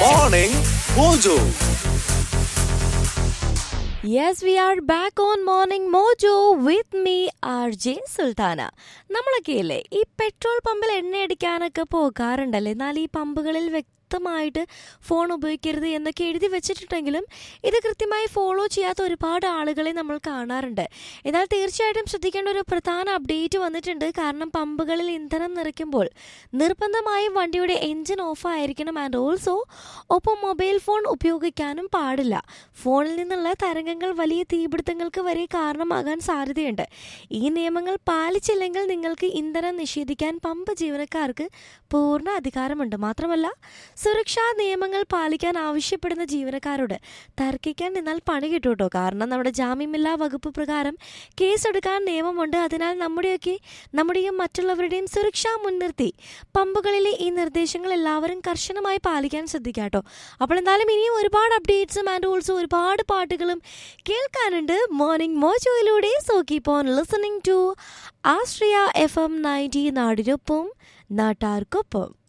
Morning Mojo. Yes we are back on morning mojo with me R J Sultana നമ്മളൊക്കെ ഇല്ലേ ഈ petrol പമ്പിൽ എണ്ണ അടിക്കാനൊക്കെ പോകാറുണ്ടല്ലേ എന്നാൽ ഈ പമ്പുകളിൽ വ്യക്തമായിട്ട് ഫോൺ ഉപയോഗിക്കരുത് എന്നൊക്കെ എഴുതി വെച്ചിട്ടുണ്ടെങ്കിലും ഇത് കൃത്യമായി ഫോളോ ചെയ്യാത്ത ഒരുപാട് ആളുകളെ നമ്മൾ കാണാറുണ്ട് എന്നാൽ തീർച്ചയായിട്ടും ശ്രദ്ധിക്കേണ്ട ഒരു പ്രധാന അപ്ഡേറ്റ് വന്നിട്ടുണ്ട് കാരണം പമ്പുകളിൽ ഇന്ധനം നിറയ്ക്കുമ്പോൾ നിർബന്ധമായും വണ്ടിയുടെ എൻജിൻ ഓഫ് ആയിരിക്കണം ആൻഡ് ഓൾസോ ഒപ്പം മൊബൈൽ ഫോൺ ഉപയോഗിക്കാനും പാടില്ല ഫോണിൽ നിന്നുള്ള തരംഗങ്ങൾ വലിയ തീപിടുത്തങ്ങൾക്ക് വരെ കാരണമാകാൻ സാധ്യതയുണ്ട് ഈ നിയമങ്ങൾ പാലിച്ചില്ലെങ്കിൽ നിങ്ങൾക്ക് ഇന്ധനം നിഷേധിക്കാൻ പമ്പ് ജീവനക്കാർക്ക് പൂർണ്ണ അധികാരമുണ്ട് മാത്രമല്ല സുരക്ഷാ നിയമങ്ങൾ പാലിക്കാൻ ആവശ്യപ്പെടുന്ന ജീവനക്കാരോട് തർക്കിക്കാൻ നിന്നാൽ പണി കിട്ടും കേട്ടോ കാരണം നമ്മുടെ ജാമ്യമില്ലാ വകുപ്പ് പ്രകാരം കേസെടുക്കാൻ നിയമമുണ്ട് അതിനാൽ നമ്മുടെയൊക്കെ നമ്മുടെയും മറ്റുള്ളവരുടെയും സുരക്ഷ മുൻനിർത്തി പമ്പുകളിലെ ഈ നിർദ്ദേശങ്ങൾ എല്ലാവരും കർശനമായി പാലിക്കാൻ ശ്രദ്ധിക്കാം കേട്ടോ അപ്പോൾ എന്തായാലും ഇനിയും ഒരുപാട് അപ്ഡേറ്റ്സും ആൻഡ് ഓൾസോ ഒരുപാട് പാട്ടുകളും കേൾക്കാനുണ്ട് മോർണിംഗ് മോജോയിലൂടെ so keep on listening to Ashriya F M ninety നാടിനൊപ്പം നാട്ടാർക്കൊപ്പം